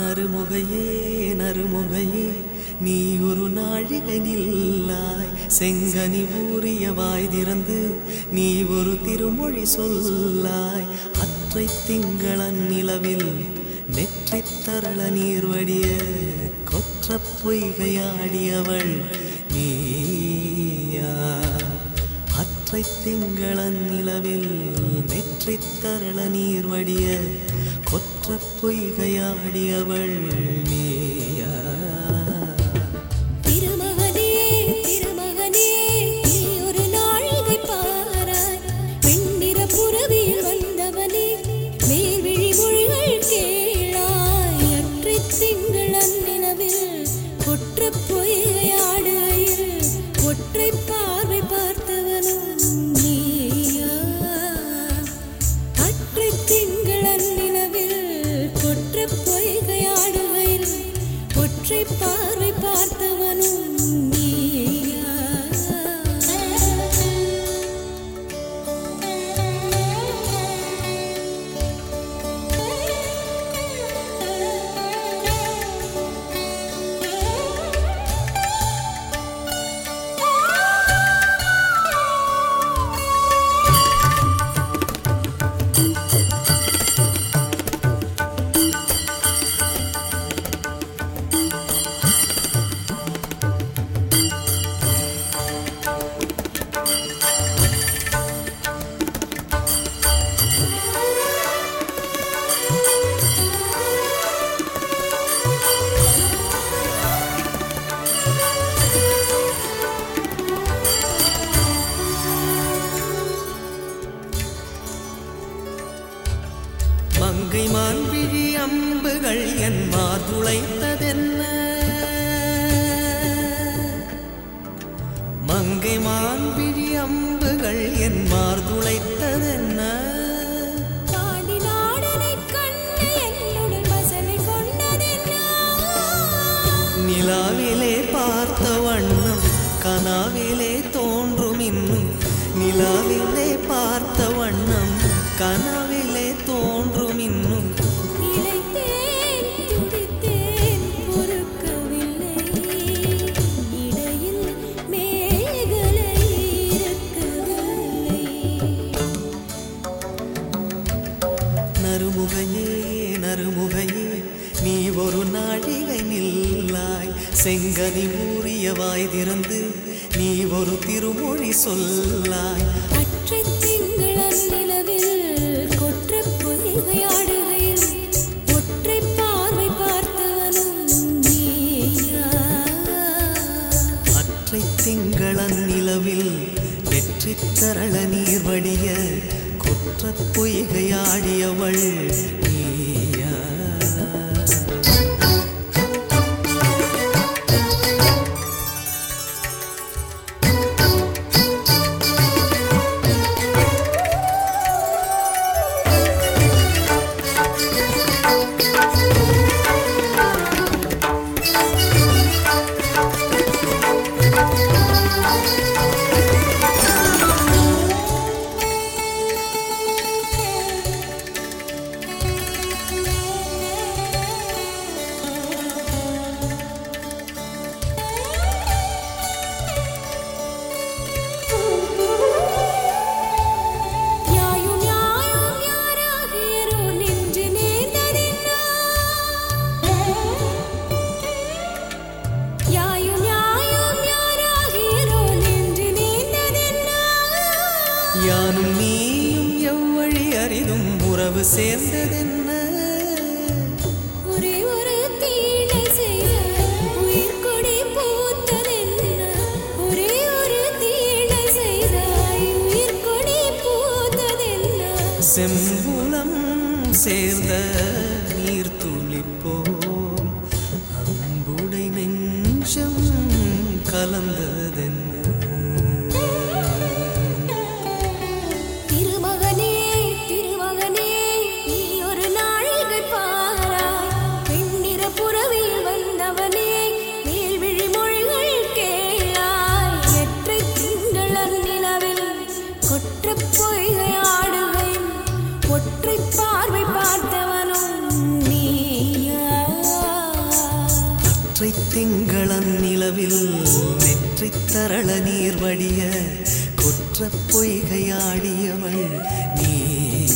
நறுமுகையே நறுமுகையே நீ ஒரு நாழிகை நில்லாய் செங்கனி ஊறிய வாய் திறந்து நீ ஒரு திருமொழி சொல்லாய் அற்றை திங்களன் நிலவில் நெற்றித் தரள நீர் வடிய கொற்ற பொய்கையாடியவள் நீயா அற்றை திங்களன் நிலவில் நெற்றித் தரள நீர் வடிய கொற்ற பொய்கையாடியவள் நீயா திருமகனே திருமகனே நீ ஒரு நாழிகை பாராய் வெண்ணிற புறவியில் வந்தவனே மேல்விழி மொழிகள் கேளாய் அற்றைத் திங்களன் நிலவில் ஒற்றப் பொய்கையாடுகையில் ஒற்றைப் பார்வை பார்த்தவனும் நீயா அற்றைத் திங்களன் நிலவில் கொற்றப் பொய்கையாடுகையில் ஒற்றை பார்வை பார்த்தவனும் நீயா மங்கை மான்விழி அம்புகள் என் மார்துளைத்ததென்ன மங்கை மான்விழி அம்புகள் என் மார்துளைத்ததென்ன பாண்டி நாடனைக் கண்டு என்னுடன் வசனை கொண்டதென்ன? நிலாவிலே பார்த்த வண்ணம் கனாவிலே தோன்றும் இன்னும் நிலாவிலே பார்த்த வண்ணம் கனாவிலே தோன்றும் இன்னும் இளைத்தேன், துடித்தேன், பொறுக்கவில்லை. இடையில் மேகலை இருக்கவில்லை. நறுமுகையே நறுமுகையே நீ ஒரு நாழிகை நில்லாய் செங்கனி ஊறிய வாய் திறந்து நீ ஒரு திருமொழி சொல்லாய் அற்றைத் திங்களன் நிலவில் கொற்றப் பொய்கையாடுகையில் ஒற்றைப் பார்வை பார்த்தவனும் நீயா? அற்றை திங்களன் நிலவில் வெற்றி தரள நீர் வடிய குற்ற பொய்கையாடியவள் நீயா யாயும் யாயும் யாராகியரோ நின்று நேர்ந்ததென்னா? யாயும் யாயும் யாராகியரோ நின்று நேர்ந்ததென்னா? யானும் நீயும் எவ்வழி அறிதும் உறவு சேர்ந்ததென்ன ஒரே ஒரு தீழை செய்த உயிர்க்கொடி பூத்ததென்ன? ஒரே ஒரு தீழை செய்தாய் உயிர்க்கொடி பூத்ததென்ன? செம்புலம் சேர்ந்த நீர் துளிப்போம் அன்புடை நெஞ்சம் கலந்ததென்ன திருமகனே திருமகனே நீ ஒரு நாழிகை பாராய் வெண்ணிற புறவியில் வந்தவனே மேல்விழி மொழிகள் கேளாய் எற்றை திங்களன் நிலவில் கொற்றப் பொய்கை ஆடுகையில் ஒற்றை பார்வை பார்த்தவனும் நீயா ஒற்றை திங்களன் நிலவில் நெற்றி தரள நீர் வடிய குற்ற பொய்கையாடியவள் நீ